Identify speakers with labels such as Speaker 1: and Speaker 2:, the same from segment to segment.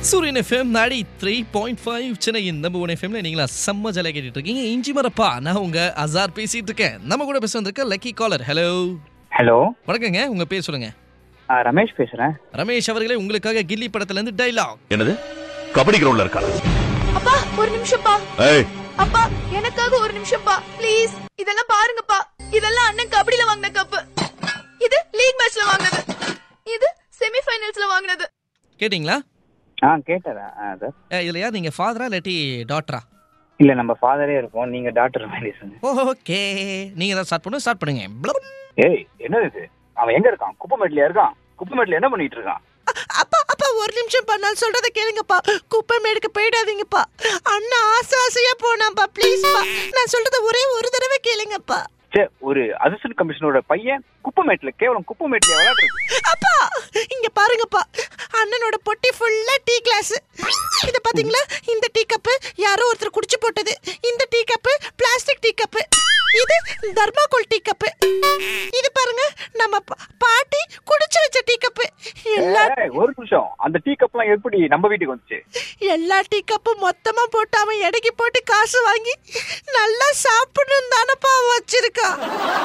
Speaker 1: சூரியன் எஃப்எம் நாடி three point five சென்னையின் நம்ப ஒன் எஃப்எம்ல நீங்களா செம்ம ஜாலியாக கேட்டுட்டு இருக்கீங்க இஞ்சி மரப்பா நான் உங்க அசார் பேசிட்டு இருக்கேன் நம்ம கூட பேச வந்திருக்க லக்கி காலர் ஹலோ
Speaker 2: ஹலோ
Speaker 1: வணக்கங்க உங்க பேர் சொல்லுங்க
Speaker 2: ஆ, ரமேஷ் பேசுறேன்
Speaker 1: ரமேஷ் அவர்களே உங்களுக்காக கில்லி படத்துல இருந்து டைலாக்
Speaker 3: என்னது கபடி கிரவுண்ட்ல இருக்கா
Speaker 4: அப்பா ஒரு நிமிஷம்ப்பா
Speaker 3: ஏய்
Speaker 4: அப்பா எனக்காக ஒரு நிமிஷம்ப்பா ப்ளீஸ் இதெல்லாம் பாருங்கப்பா இதெல்லாம் அண்ணன் கபடில வாங்கின கப்பு இது லீக் மேட்ச்ல வாங்கினது இது செமி ஃபைனல்ஸ்ல வாங்கினது
Speaker 1: கேட்டிங்களா
Speaker 2: ஆ கேட்டதா ஆ சார்
Speaker 1: அஹ், இதுல யார் நீங்க ஃபாதரா இல்லாட்டி டாக்டரா
Speaker 2: இல்ல நம்ம ஃபாதரே இருப்போம் நீங்க டாக்டர் மாதிரி சொன்னீங்க
Speaker 1: ஓகே நீங்க தான் ஸ்டார்ட் பண்ணுங்க ஸ்டார்ட் பண்ணுங்க ப்ளப்.
Speaker 2: ஏய் என்னது இது அவன் எங்க இருக்கான் குப்பமேட்லயா இருக்கான் குப்பமேட்ல என்ன பண்ணிட்டு இருக்கான்
Speaker 5: அப்பா அப்பா ஒரு நிமிஷம் நான் சொல்றத கேளுங்கப்பா குப்பை மேடுக்கு போயிடாதீங்கப்பா அண்ணா ஆசை ஆசையா போனாப்பா ப்ளீஸ்ப்பா நான் சொல்றத ஒரே ஒரு தடவை கேளுங்கப்பா
Speaker 2: சே ஒரு அசிஸ்டன்ட் கமிஷனரோட பையன் குப்பமேட்ல கேவலம் குப்பமேட்லயா விளையாடுறது
Speaker 5: அப்பா இங்க பாருங்கப்பா அண்ணனோட பொட்டி ஃபுல்லா டீ கிளாஸ் இத பாத்தீங்களா இந்த டீ கப்பு யாரோ ஒருத்தர் குடிச்சு போட்டது இந்த tea cup plastic tea cup இது தர்மாகோல் டீ கப்பு இது பாருங்க நம்ம பா- பாட்டி குடிச்சு வச்ச டீ கப்பு எல்லா
Speaker 2: ஏய், ஒரு நிமிஷம் அந்த டீ கப்லாம் எப்படி நம்ம வீட்டுக்கு வந்துச்சு
Speaker 5: எல்லா டீ கப்பும் மொத்தமா போட்டு அவன் எடைக்கு போட்டு காசு வாங்கி நல்லா சாப்பிடணும் தானப்பா வச்சிருக்கான்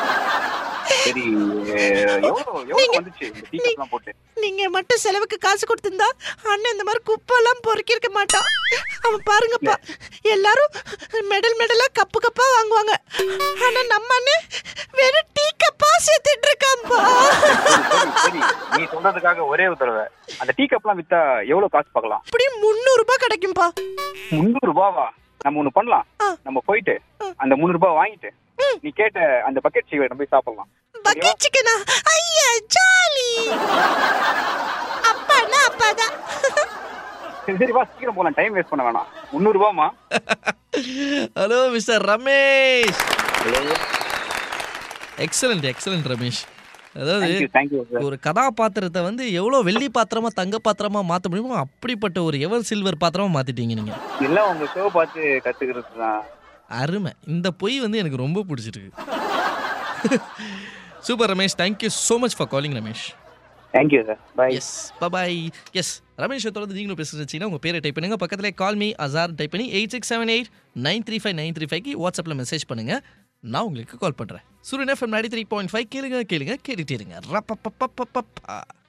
Speaker 2: சரி எவ்வளவு எவ்வளவு வந்துச்சு இந்த டீ கப்லாம் போட்டு
Speaker 5: நீங்க மட்டும் செலவுக்கு காசு கொடுத்திருந்தா அண்ணன் இந்த மாதிரி குப்பெல்லாம் பொறுக்கிருக்க மாட்டான் அவன் பாருங்கப்பா எல்லாரும் மெடல் மெடலா கப்பு கப்பா வாங்குவாங்க ஆனா நம்ம அண்ணன் வெறும் டீ கப்பா சேர்த்துட்டு இருக்கான்பா
Speaker 2: சரி, சரி நீ சொல்றதுக்காக ஒரே ஒரு தடவை அந்த டீ கப்லாம் வித்தா எவ்வளவு காசு பார்க்கலாம்
Speaker 5: அப்படி முந்நூறு ரூபாய் கிடைக்கும்பா
Speaker 2: முந்நூறு ரூபாவா நம்ம ஒண்ணு பண்ணலாம்
Speaker 5: ஆ.
Speaker 2: நம்ம போயிட்டு அந்த முந்நூறு ரூபாய் வாங்கிட்டு நீ கேட்ட அந்த பக்கெட் சீவை நம்ம போய் சாப்பிடலாம்
Speaker 5: பக்கெட் சிக்கனா ஐயா ஜாலி அப்பானா அப்பாதான்
Speaker 2: சரி சரி வா சீக்கிரம் போலாம் டைம் வேஸ்ட் பண்ண வேணாம் முந்நூறு ரூபாமா
Speaker 1: hello mister Ramesh excellent excellent Ramesh அதாவது
Speaker 2: தேங்க்யூ தேங்க்யூ சார்
Speaker 1: ஒரு கதாபாத்திரத்தை வந்து எவ்வளோ வெள்ளி பாத்திரமா தங்க பாத்திரமா மாற்ற முடியுமோ அப்படிப்பட்ட ஒரு எவர் சில்வர் பாத்திரமா மாத்திட்டீங்க நீங்க
Speaker 2: எல்லாம் உங்க ஷோ பார்த்து கத்துக்கிறது தான்
Speaker 1: அருமை இந்த பொய் வந்து எனக்கு ரொம்ப பிடிச்சிருக்கு super Ramesh thank you so much for calling Ramesh
Speaker 2: thank you sir bye
Speaker 1: yes bye yes ரமேஷை தொடர்ந்து நீங்களும் பேசுறீங்கன்னா உங்கள் பேரை டைப் பண்ணுங்க பக்கத்தில் கால் மீ அசார் டைப் பண்ணி eight six seven eight nine three five nine three ஃபைவ்க்கு வாட்ஸ்அப்பில் மெசேஜ் பண்ணுங்க நான் உங்களுக்கு கால் பண்ணுறேன் Suryan FM ninety three point five கேளுங்க கேளுங்க கேட்டுட்டே இருங்க ரப்பப்பப்பப்பப்பா